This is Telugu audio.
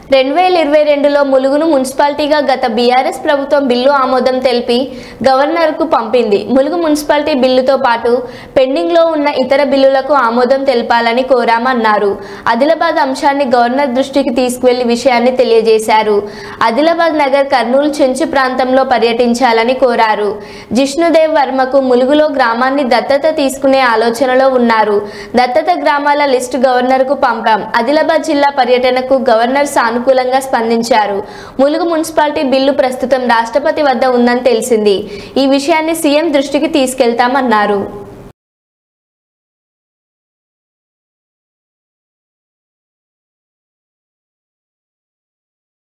రెండు వేల ఇరవై రెండులో ములుగును మున్సిపాలిటీగా గత బీఆర్ఎస్ ప్రభుత్వం బిల్లు ఆమోదం తెలిపి గవర్నర్కు పంపింది ములుగు మున్సిపాలిటీ బిల్లుతో పాటు పెండింగ్లో ఉన్న ఇతర బిల్లులకు ఆమోదం తెలపాలని కోరామన్నారు ఆదిలాబాద్ అంశాన్ని గవర్నర్ దృష్టికి తీసుకువెళ్లి విషయాన్ని తెలియజేశారు ఆదిలాబాద్ నగర్ కర్నూలు చెంచు ప్రాంతంలో పర్యటించాలని కోరారు జిష్ణుదేవ్ వర్మకు ములుగులో గ్రామాన్ని దత్తత తీసుకునే ఆలోచనలో ఉన్నారు దత్తత గ్రామాల లిస్టు గవర్నర్కు పంపాం ఆదిలాబాద్ జిల్లా పర్యటనకు గవర్నర్ సానుకూలంగా స్పందించారు ములుగు మున్సిపాలిటీ బిల్లు ప్రస్తుతం రాష్ట్రపతి వద్ద ఉందని తెలిసింది ఈ విషయాన్ని సీఎం దృష్టికి తీసుకెళ్తామన్నారు